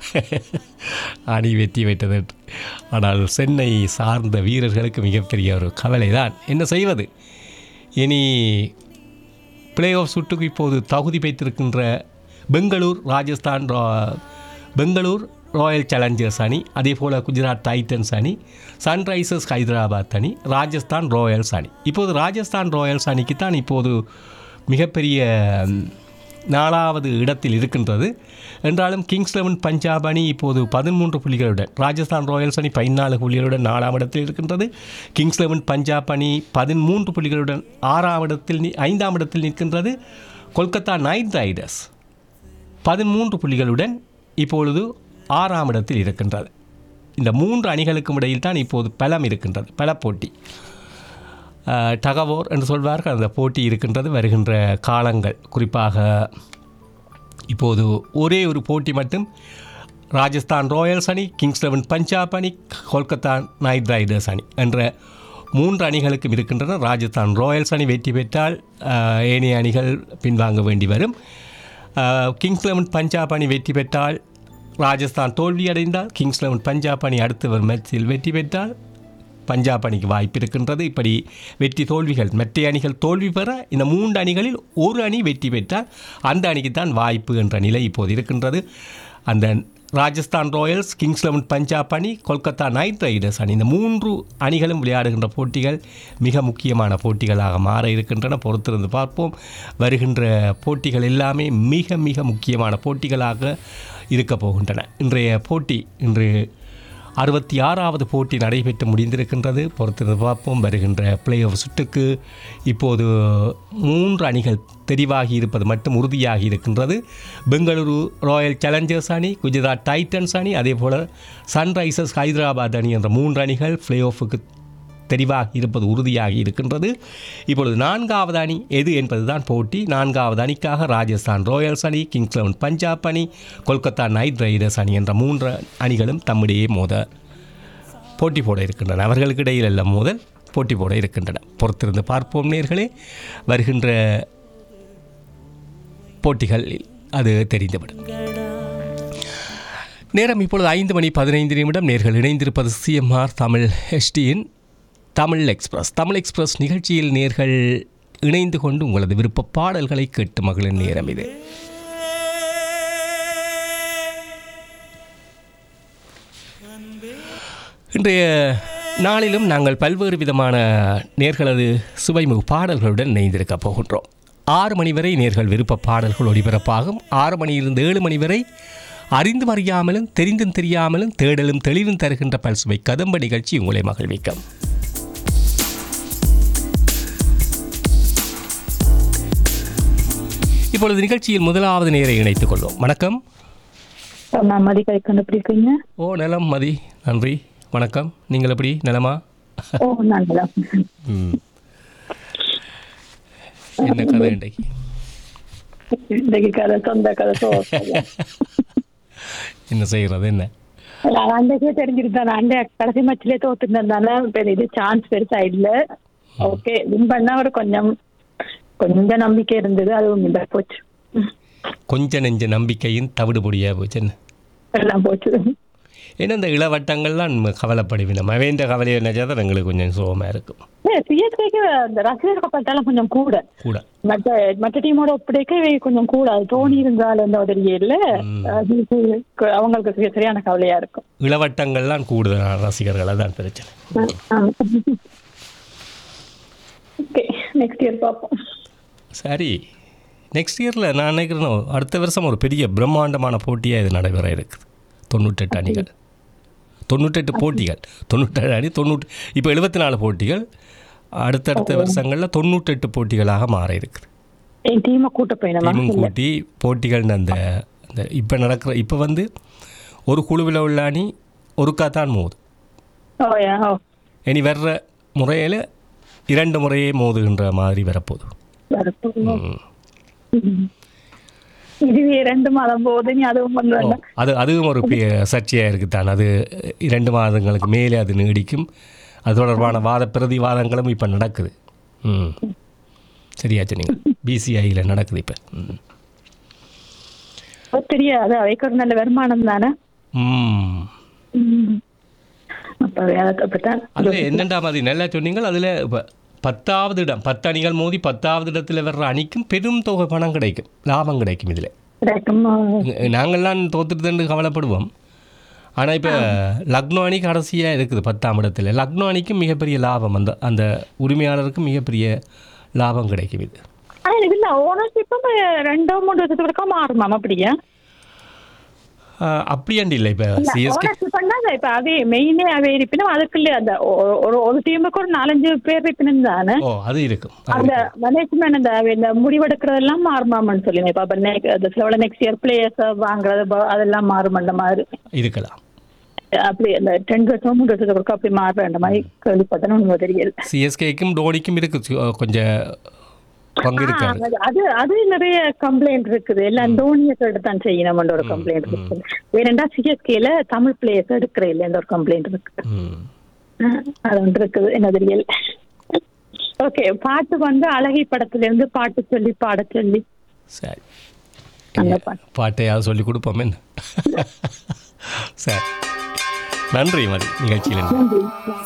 அணி வெற்றி பெற்றது என்று. ஆனால் சென்னை சார்ந்த வீரர்களுக்கு மிகப்பெரிய ஒரு கவலை தான் என்ன செய்வது இனி பிளே ஆஃப் சுட்டுக்கு இப்போது தகுதி பெற்றிருக்கின்ற பெங்களூர் ராஜஸ்தான் ரா- பெங்களூர் ராயல் சேலஞ்சர்ஸ் அணி அதே போல் குஜராத் டைட்டன்ஸ் அணி சன்ரைசர்ஸ் ஹைதராபாத் அணி ராஜஸ்தான் ராயல்ஸ் அணி இப்போது ராஜஸ்தான் ராயல்ஸ் அணிக்கு தான் இப்போது மிகப்பெரிய ம், நாலாவது இடத்தில் இருக்கின்றது என்றாலும் கிங்ஸ் லெவன் பஞ்சாப் அணி இப்போது பதிமூன்று புள்ளிகளுடன் ராஜஸ்தான் ராயல்ஸ் அணி பதினாலு புள்ளிகளுடன் நாலாம் இடத்தில் இருக்கின்றது கிங்ஸ் லெவன் பஞ்சாப் அணி பதிமூன்று புள்ளிகளுடன் ஆறாம் இடத்தில் நி- ஐந்தாம் இடத்தில் நிற்கின்றது கொல்கத்தா நைட் ரைடர்ஸ் பதிமூன்று புள்ளிகளுடன் இப்பொழுது ஆறாம் இடத்தில் இருக்கின்றது இந்த மூன்று அணிகளுக்கும் இடையில் தான் இப்போது பலம் இருக்கின்றது பல போட்டி அஹ், டகவோர் என்று சொல்வார்கள் அந்த போட்டி இருக்கின்றது வருகின்ற காலங்கள் குறிப்பாக இப்போது ஒரே ஒரு போட்டி மட்டும் ராஜஸ்தான் ராயல்ஸ் அணி கிங்ஸ் லெவன் பஞ்சாப் அணி கொல்கத்தா நைட் ரைடர்ஸ் அணி என்ற மூன்று அணிகளுக்கும் இருக்கின்றன ராஜஸ்தான் ராயல்ஸ் அணி வெற்றி பெற்றால் அஹ், ஏனைய அணிகள் பின்வாங்க வேண்டி வரும் அஹ், கிங்ஸ் லெவன் பஞ்சாப் அணி வெற்றி பெற்றால் ராஜஸ்தான் தோல்வி அடைந்தால் கிங்ஸ் லெவன் பஞ்சாப் அணி அடுத்து வரும் மேட்சில் வெற்றி பெற்றால் பஞ்சாப் அணிக்கு வாய்ப்பு இருக்கின்றது இப்படி வெற்றி தோல்விகள் மற்ற அணிகள் தோல்வி பெற இந்த மூன்று அணிகளில் ஒரு அணி வெற்றி பெற்றால் அந்த அணிக்கு தான் வாய்ப்பு என்ற நிலை இப்போது இருக்கின்றது அந்த Rajasthan Royals Kings Eleven Punjab அணி கொல்கத்தா நைட் ரைடர்ஸ் அணி இந்த மூன்று அணிகளும் விளையாடுகின்ற போட்டிகள் மிக முக்கியமான போட்டிகளாக மாற இருக்கின்றன பொறுத்திருந்து பார்ப்போம் வருகின்ற போட்டிகள் எல்லாமே மிக மிக முக்கியமான போட்டிகளாக இருக்கப் போகின்றன இன்றைய போட்டி இன்று அறுபத்தி ஆறாவது போட்டி நடைபெற்று முடிந்திருக்கின்றது பொறுத்திருந்து பார்ப்போம் வருகின்ற பிளே ஆஃப் சுற்றுக்கு இப்போது மூன்று அணிகள் தெரிவாகி இருப்பது மட்டும் உறுதியாகி இருக்கின்றது பெங்களூரு ராயல் சேலஞ்சர்ஸ் அணி குஜராத் டைட்டன்ஸ் அணி அதே போல் சன்ரைசர்ஸ் ஹைதராபாத் அணி என்ற மூன்று அணிகள் பிளே ஆஃபுக்கு தெரிவாகி இருப்பது உறுதியாகி இருக்கின்றது இப்பொழுது நான்காவது அணி எது என்பதுதான் போட்டி நான்காவது அணிக்காக ராஜஸ்தான் ராயல்ஸ் அணி கிங்ஸ் லெவன் பஞ்சாப் அணி கொல்கத்தா நைட் ரைடர்ஸ் அணி என்ற மூன்று அணிகளும் தம்மிடையே மோத போட்டி போட இருக்கின்றன அவர்களுக்கு இடையில் அல்ல மோதல் போட்டி போட இருக்கின்றன பொறுத்திருந்து பார்ப்போம் நேர்களே வருகின்ற போட்டிகளில் அது தெரிந்துவிடும் நேரம் இப்பொழுது ஐந்து மணி பதினைந்து நிமிடம் நேர்கள் இணைந்திருப்பது சிஎம்ஆர் தமிழ் ஹெச்டியின் தமிழ் எக்ஸ்பிரஸ் தமிழ் எக்ஸ்பிரஸ் நிகழ்ச்சியில் நேர்கள் இணைந்து கொண்டு உங்களது விருப்ப பாடல்களை கேட்டு மகளின் நேரம் இது இன்றைய நாளிலும் நாங்கள் பல்வேறு விதமான நேர்களது சுவைமுக பாடல்களுடன் இணைந்திருக்கப் போகின்றோம் ஆறு மணி வரை நேர்கள் விருப்ப பாடல்கள் ஒளிபரப்பாகும் ஆறு மணியிலிருந்து ஏழு மணி வரை அறிந்தும் அறியாமலும் தெரிந்தும் தெரியாமலும் தேடலும் தெளிவும் தருகின்ற பல்சுவை கதம்ப நிகழ்ச்சி உங்களை மகிழ்விக்கும் இப்பொழுது நிகழ்ச்சியில் முதலாவது நேரை இணைத்துக் கொள்வோம் வணக்கம் நான் மதிக்கை கண்டுபிடிக்கீங்க ஓ நலம் மதி நன்றி வணக்கம் நீங்கள் எப்படி நலமா ஓ நல்லா ம். என்ன கதை இன்றைக்கு இன்றைக்கு கதை சொந்த கதை சோ என்ன செய்கிறது என்ன நான் அன்றைக்கே தெரிஞ்சிருந்தேன் அண்டை கடைசி மேட்ச்லயே தோத்துருந்ததுனால பெரிய இது சான்ஸ் பெருசா இல்ல ஓகே வின் பண்ணா ஒரு கொஞ்சம் கொஞ்சம் நம்பிக்கை இருந்தது அதுவும் இல்ல போச்சு ம், கொஞ்ச நெஞ்ச நம்பிக்கையும் தவிடுபொடியாக போச்சு என்ன எல்லாம் போச்சு ஏன்னா இந்த இளவட்டங்கள்லாம் நம்ம கவலைப்படுவினோம் வேண்ட கவலையை நினைச்சா தான் எங்களுக்கு கொஞ்சம் சோகமாக இருக்கும் சிஎஸ்கேக்கு அந்த ரசிகர்கள் பட்டாலும் கொஞ்சம் கூட கூட மற்ற மற்ற டீமோட ஒப்படைக்க இவை கொஞ்சம் கூட அது தோணி இருந்தாலும் இந்த உதவியே இல்ல அது அவங்களுக்கு சரி- சரியான கவலையா இருக்கும் இளவட்டங்கள்லாம் கூடுதலான ரசிகர்கள் தான் பிரச்சனை ஓகே நெக்ஸ்ட் இயர் பார்ப்போம் சரி நெக்ஸ்ட் இயரில் நான் நினைக்கிறேன் அடுத்த வருஷம் ஒரு பெரிய பிரம்மாண்டமான போட்டியாக இது நடைபெற இருக்குது தொண்ணூற்றெட்டு அணிகள் தொண்ணூற்றெட்டு போட்டிகள் தொண்ணூற்றேழு அணி தொண்ணூற்றி இப்போ எழுபத்தி நாலு போட்டிகள் அடுத்தடுத்த வருஷங்களில் தொண்ணூற்றெட்டு போட்டிகளாக மாற இருக்குது என் டீமை கூட்ட போயினமா டீமும் கூட்டி போட்டிகள் அந்த அந்த இப்போ நடக்கிற இப்போ வந்து ஒரு குழுவில் உள்ள அணி ஒருக்கா தான் மோது ஓ யா ஓ இனி வர்ற முறையில் இரண்டு முறையே மோதுகின்ற மாதிரி வரப்போகுது வரப்போகுது. ம். ம். இதுவே ரெண்டு மாதம் போகுது நீ அதுவும் கொண்டு ஓ, வந்த அது அதுவும் ஒரு பெரிய சர்ச்சையாக இருக்குத்தான் அது இரண்டு மாதங்களுக்கு மேலே அது நீடிக்கும் அது தொடர்பான வாத பிரதிவாதங்களும் இப்போ நடக்குது ம் சரியாச்சு நீங்கள் பிசிஐயில் நடக்குது இப்போ ம் தெரியாது அவைக்கு ஒரு நல்ல வருமானம் தானே ம் ம். அப்ப அதை அப்படித்தான் அதில் என்னென்றா மாதிரி நல்லா சொன்னீங்கள் அதில் இப்போ பத்தாவது இடம் பத்து அணிகள் மோதி பத்தாவது இடத்துல வர்ற அணிக்கும் பெரும் தொகை பணம் கிடைக்கும் லாபம் கிடைக்கும் இதில் கிடைக்கும் நாங்கள்லாம் தோத்துட்டுதுன்னு கவலைப்படுவோம் ஆனால் இப்போ லக்னோ அணி கடைசியாக இருக்குது பத்தாம் இடத்துல லக்னோ அணிக்கும் மிகப்பெரிய லாபம் அந்த அந்த உரிமையாளருக்கும் மிகப்பெரிய லாபம் கிடைக்கும் இது ஆனா இது இல்ல ஓனர்ஷிப்பும் ரெண்டோ மூணு வருஷத்துக்கு ஒருக்கா மாறுமாம் அப்படியா ஆஹ் அப்படியாண்டி இல்லை இப்போ சிஎஸ்கே ஓனர்ஷிப் பண்ணாத இப்ப அதே மெயினே அவே இருப்பினும் அதுக்குள்ள அந்த ஒ- ஒரு ஒரு டீமுக்கு ஒரு நாலஞ்சு பேர் இருப்பினும் தானே ஓ அது இருக்கும் அது அந்த மேனேஜ்மெண்ட் அந்த இந்த முடிவெடுக்கிறதெல்லாம் மாறுமாமன்னு சொல்லி இப்ப அப்ப நெக் அது சில நெக்ஸ்ட் இயர் பிளேயர்ஸ் வாங்குறது ப- அதெல்லாம் மாறுமன்ற மாதிரி இருக்கலாம் அப்படி அந்த டென் வருஷம் மூணு வருஷத்துக்கு ஒருக்கா அப்படி மாறுற மாதிரி கேள்விப்பட்டேன்னு ஒன்றும் தெரியல சிஎஸ்கேக்கும் டோனிக்கும் இருக்கு சி- கொஞ்சம் பங்கு இருக்காது அது- அது அது நிறைய கம்ப்ளைண்ட் இருக்குது எல்லாம் தோனியை எடுத்தான் செய்யணும்ன்ற ஒரு கம்ப்ளைண்ட் இருக்குது வேறண்டா சிஎஸ்கேல தமிழ் பிளேயர்ஸ் எடுக்கிற இல்லைன்ற ஒரு கம்ப்ளைண்ட் இருக்கு ம் ஆஹ் அது ஒன்று இருக்குது என்ன தெரியல ஓகே பாட்டு வந்து அழகி படத்துல இருந்து பாட்டு சொல்லி பாட சொல்லி சரி அந்த பாட்டு பாட்டையாவது சொல்லி கொடுப்போமே சரி நன்றி மதி நிகழ்ச்சியில் நன்றி